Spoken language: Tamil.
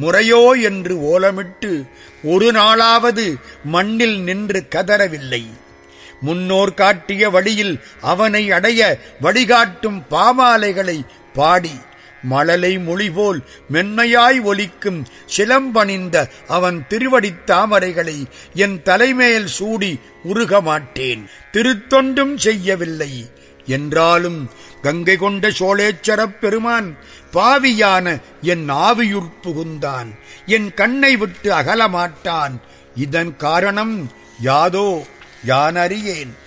முறையோ என்று ஓலமிட்டு ஒரு நாளாவது மண்ணில் நின்று கதறவில்லை முன்னோர் காட்டிய வழியில் அவனை அடைய வழிகாட்டும் பாமாலைகளை பாடி மழலை மொழிபோல் மென்மையாய் ஒலிக்கும் சிலம்பணிந்த அவன் திருவடித் தாமரைகளை என் தலைமேல் சூடி உருக மாட்டேன் திருத்தொண்டும் செய்யவில்லை என்றாலும் கங்கை கொண்ட சோழேச்சரப் பெருமான் பாவியான என் ஆவியுற் புகுந்தான் என் கண்ணை விட்டு அகலமாட்டான் இதன் காரணம் யாதோ யான் அறியேன்